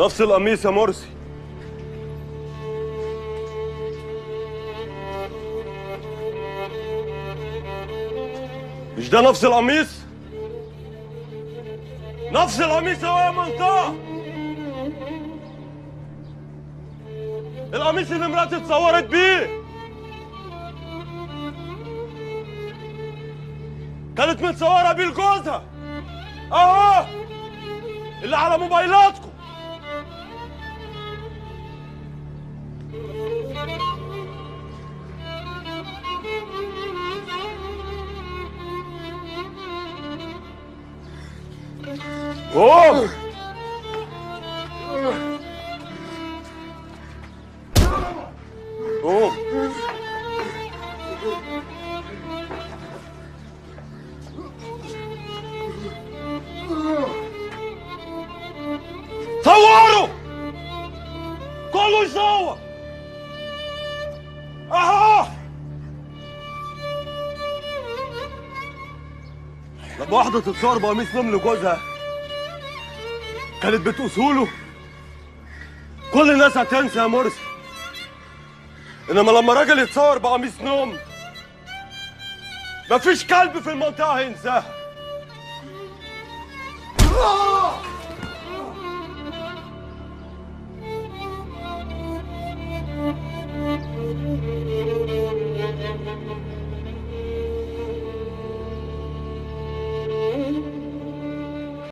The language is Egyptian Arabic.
نفس القميص يا مرسي مش ده نفس القميص نفس القميص هو يا منطقة القميص اللي مراتي اتصورت بيه كانت متصورة بيه لجوزها اهو اللي على موبايلاتكم قوم قوم صوروا كله يصور اهو لما واحدة تتصور بقميص نوم لجوزها كانت بتقوسوله كل الناس هتنسى يا مرسي انما لما راجل يتصور بقميص نوم مفيش كلب في المنطقة هينساها